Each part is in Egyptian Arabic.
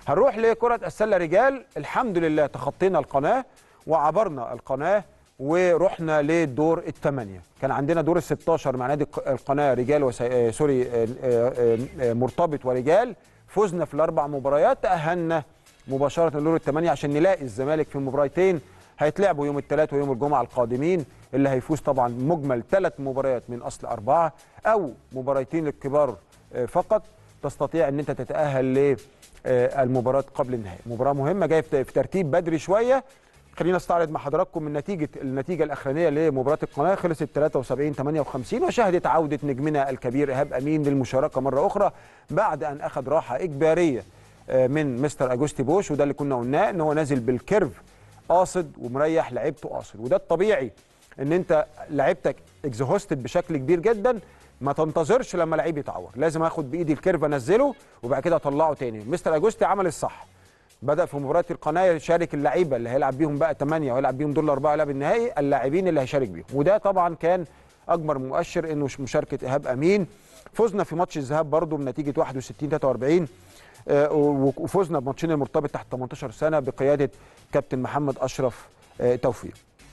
هنروح لكره السله رجال الحمد لله تخطينا القناه وعبرنا القناه ورحنا للدور الثمانيه كان عندنا دور ال 16 مع نادي الق- القناه رجال وسي... آه، سوري آه، آه، آه، مرتبط ورجال فزنا في الاربع مباريات تاهلنا مباشره لدور الثمانيه عشان نلاقي الزمالك في مباراتين هيتلعبوا يوم الثلاث ويوم الجمعه القادمين اللي هيفوز طبعا مجمل ثلاث مباريات من اصل اربعه او مباراتين للكبار آه، فقط تستطيع ان انت تتاهل للمباراه قبل النهائي مباراه مهمه جايه في في ترتيب بدري شويه خلينا نستعرض مع حضراتكم من نتيجه النتيجه الاخرانيه لمباراه القناه خلصت 73 58 وشهدت عوده نجمنا الكبير ايهاب امين للمشاركه مره اخرى بعد ان اخذ راحه اجباريه آه، من مستر اجوستي بوش وده اللي كنا قلناه ان هو نازل بالكيرف قاصد ومريح لعيبته قاصد وده الطبيعي ان انت لعيبتك اكزهوستد بشكل كبير جدا ما تنتظرش لما لعيب يتعور لازم اخد بايدي الكيرف انزله وبعد كده اطلعه تاني مستر اجوستي عمل الصح بدا في مباراه القناه يشارك اللعيبه اللي هيلعب بيهم بقى 8 وهيلعب بيهم دول الاربعه لعب النهائي اللاعبين اللي هيشارك بيهم وده طبعا كان اكبر مؤشر انه مشاركه ايهاب امين فزنا في ماتش الذهاب برضه بنتيجه 61 43 آه، وفزنا بماتشين المرتبط تحت 18 سنه بقياده كابتن محمد اشرف آه، توفيق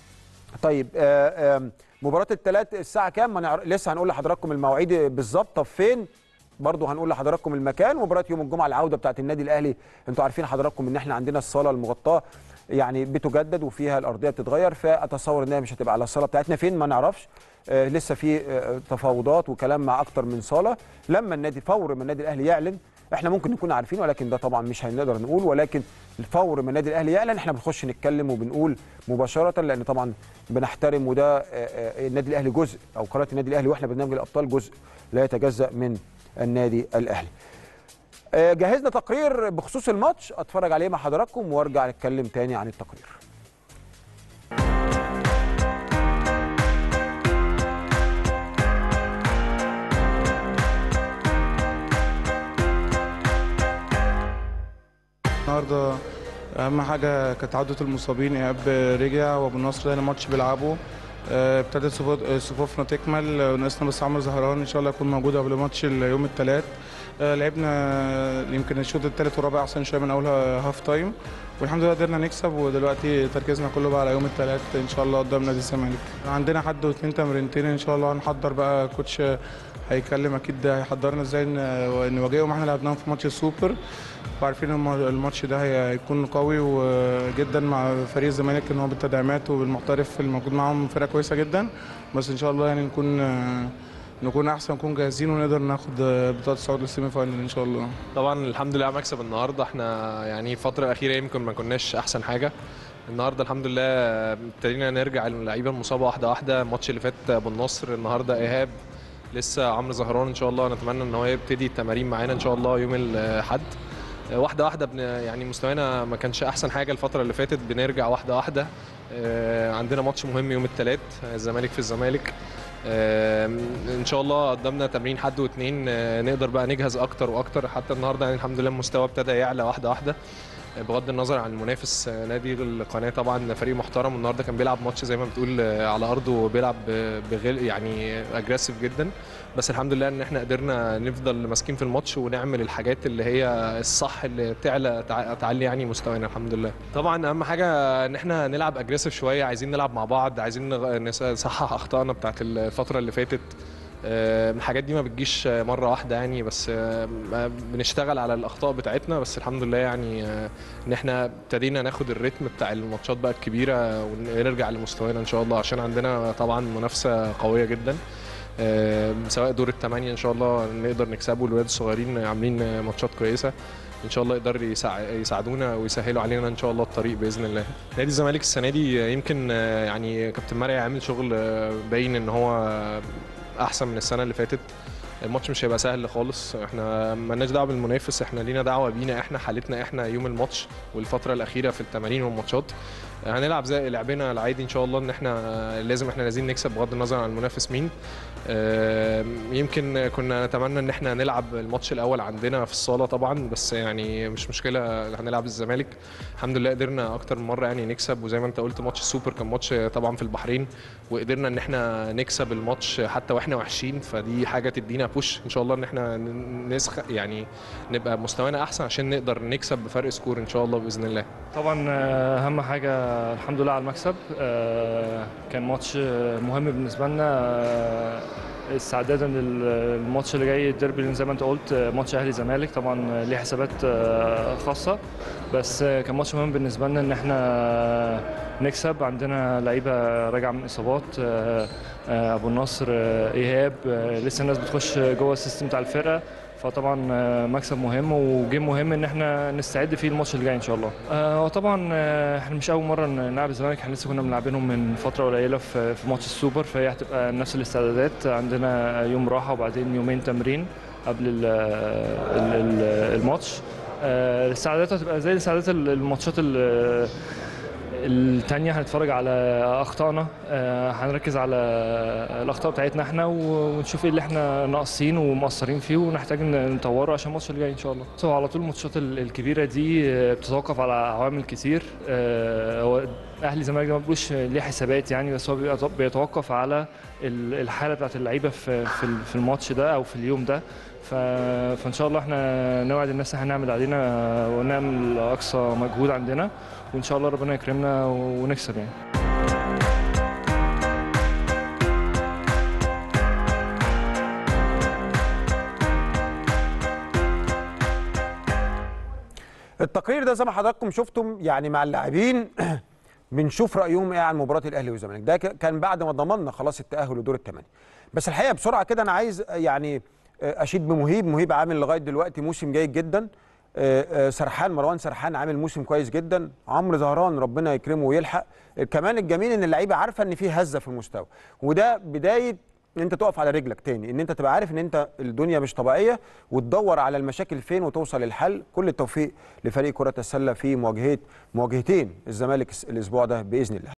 طيب آه، آم، مباراة الثلاث الساعة كام؟ ما نعر... لسه هنقول لحضراتكم المواعيد بالظبط طب فين؟ برضه هنقول لحضراتكم المكان ومباراة يوم الجمعة العودة بتاعت النادي الأهلي انتوا عارفين حضراتكم ان احنا عندنا الصالة المغطاة يعني بتجدد وفيها الأرضية بتتغير فأتصور انها مش هتبقى على الصالة بتاعتنا فين ما نعرفش آه لسه في آه تفاوضات وكلام مع أكتر من صالة لما النادي فور ما النادي الأهلي يعلن احنا ممكن نكون عارفين ولكن ده طبعا مش هنقدر نقول ولكن الفور ما النادي الاهلي يعلن احنا بنخش نتكلم وبنقول مباشره لان طبعا بنحترم وده آه، آه، النادي الاهلي جزء او قناه النادي الاهلي واحنا برنامج الابطال جزء لا يتجزا من النادي الاهلي. آه، جهزنا تقرير بخصوص الماتش اتفرج عليه مع حضراتكم وارجع نتكلم تاني عن التقرير. النهارده اهم حاجه كانت عوده المصابين ايهاب رجع وابو النصر تاني ماتش بيلعبه آه، ابتدت صفوف- آه، صفوفنا تكمل آه، ناقصنا بس عمرو زهران ان شاء الله يكون موجود قبل ماتش يوم الثلاث لعبنا يمكن الشوط الثالث والرابع احسن شويه من اول هاف تايم والحمد لله قدرنا نكسب ودلوقتي تركيزنا كله بقى على يوم الثلاث ان شاء الله قدام نادي الزمالك عندنا حد واثنين تمرينتين ان شاء الله هنحضر بقى كوتش هيكلم اكيد هيحضرنا ازاي ن- نواجههم احنا لعبناهم في ماتش السوبر وعارفين الم- الماتش ده هي- هيكون قوي وجدا مع فريق الزمالك ان هو بالتدعيمات وبالمحترف الموجود معاهم فرقه كويسه جدا بس ان شاء الله يعني نكون نكون احسن نكون جاهزين ونقدر ناخد بطاقه الصعود للسيمي فاينل ان شاء الله طبعا الحمد لله على مكسب النهارده احنا يعني الفتره الاخيره يمكن ما كناش احسن حاجه النهارده الحمد لله ابتدينا نرجع اللعيبه المصابه واحده واحده الماتش اللي فات بالنصر النهارده ايهاب لسه عمرو زهران ان شاء الله نتمنى ان هو يبتدي التمارين معانا ان شاء الله يوم الاحد واحده واحده بن يعني مستوانا ما كانش احسن حاجه الفتره اللي فاتت بنرجع واحده واحده آه، عندنا ماتش مهم يوم الثلاث الزمالك في الزمالك آه، ان شاء الله قدامنا تمرين حد واثنين آه، نقدر بقى نجهز اكتر واكتر حتى النهارده يعني الحمد لله المستوى ابتدى يعلى واحده واحده آه، بغض النظر عن المنافس آه، نادي القناه طبعا فريق محترم النهارده كان بيلعب ماتش زي ما بتقول آه، على ارضه وبيلعب ب- بغل يعني اجريسيف جدا بس الحمد لله ان احنا قدرنا نفضل ماسكين في الماتش ونعمل الحاجات اللي هي الصح اللي تعلى تع- تعلي يعني مستوانا الحمد لله طبعا اهم حاجه ان احنا نلعب اجريسيف شويه عايزين نلعب مع بعض عايزين نغ- نس- نصحح اخطائنا بتاعت الفتره اللي فاتت آه، الحاجات دي ما بتجيش آه، مره واحده يعني بس آه، ما بنشتغل على الاخطاء بتاعتنا بس الحمد لله يعني آه، ان احنا ابتدينا ناخد الريتم بتاع الماتشات بقى الكبيره ونرجع لمستوانا ان شاء الله عشان عندنا طبعا منافسه قويه جدا آه، سواء دور الثمانيه ان شاء الله نقدر نكسبه الولاد الصغيرين عاملين ماتشات كويسه ان شاء الله يقدر يساع- يساعدونا ويسهلوا علينا ان شاء الله الطريق باذن الله نادي الزمالك السنه دي يمكن آه، يعني كابتن مرعي عامل شغل آه، باين ان هو احسن من السنه اللي فاتت الماتش مش هيبقى سهل خالص احنا مالناش دعوه بالمنافس احنا لينا دعوه بينا احنا حالتنا احنا يوم الماتش والفتره الاخيره في التمارين والماتشات هنلعب زي لعبنا العادي ان شاء الله ان احنا لازم احنا لازم نكسب بغض النظر عن المنافس مين آم، يمكن كنا نتمنى ان احنا نلعب الماتش الاول عندنا في الصاله طبعا بس يعني مش مشكله هنلعب الزمالك الحمد لله قدرنا اكتر من مره يعني نكسب وزي ما انت قلت ماتش السوبر كان ماتش طبعا في البحرين وقدرنا ان احنا نكسب الماتش حتى واحنا وحشين فدي حاجه تدينا بوش ان شاء الله ان احنا ن- نسخ يعني نبقى مستوانا احسن عشان نقدر نكسب بفرق سكور ان شاء الله باذن الله طبعا آه، اهم حاجه الحمد لله على المكسب آه، كان ماتش آه، مهم بالنسبه لنا آه، استعدادا للماتش اللي جاي الديربي اللي زي ما انت قلت آه، ماتش اهلي زمالك طبعا آه، ليه حسابات آه، خاصه بس آه، كان ماتش مهم بالنسبه لنا ان احنا نكسب عندنا لعيبه راجعه من اصابات آه، آه، ابو النصر آه، ايهاب آه، لسه الناس بتخش جوه السيستم بتاع الفرقه فطبعا آه، مكسب مهم وجيم مهم ان احنا نستعد فيه الماتش اللي جاي ان شاء الله آه، وطبعا آه، احنا مش اول مره نلعب الزمالك احنا لسه كنا ملاعبينهم من فتره قليله في في ماتش السوبر فهي هتبقى نفس الاستعدادات عندنا يوم راحه وبعدين يومين تمرين قبل ال- ال- ال- الماتش آه، الاستعدادات هتبقى زي الاستعدادات الماتشات ال- التانية هنتفرج على أخطائنا آه، هنركز على الأخطاء بتاعتنا احنا و- ونشوف ايه اللي احنا ناقصين ومقصرين فيه ونحتاج ن- نطوره عشان الماتش اللي جاي إن شاء الله. سو على طول الماتشات ال- الكبيرة دي آه، بتتوقف على عوامل كتير آه، هو أهلي الزمالك ده ما بيبقوش ليه حسابات يعني بس هو بيبقى- بيتوقف على ال- الحالة بتاعت اللعيبة في في ال- في الماتش ده أو في اليوم ده ف... فان شاء الله احنا نوعد الناس ان احنا نعمل علينا ونعمل اقصى مجهود عندنا وان شاء الله ربنا يكرمنا ونكسب يعني التقرير ده زي ما حضراتكم شفتم يعني مع اللاعبين بنشوف رايهم ايه عن مباراه الاهلي والزمالك ده ك- كان بعد ما ضمننا خلاص التاهل لدور الثمانيه بس الحقيقه بسرعه كده انا عايز يعني آه، اشيد بمهيب مهيب عامل لغايه دلوقتي موسم جيد جدا آه، آه، سرحان مروان سرحان عامل موسم كويس جدا عمرو زهران ربنا يكرمه ويلحق آه، كمان الجميل ان اللعيبه عارفه ان في هزه في المستوى وده بدايه ان انت تقف على رجلك تاني ان انت تبقى عارف ان انت الدنيا مش طبيعيه وتدور على المشاكل فين وتوصل للحل كل التوفيق لفريق كره السله في مواجهه مواجهتين الزمالك الاسبوع ده باذن الله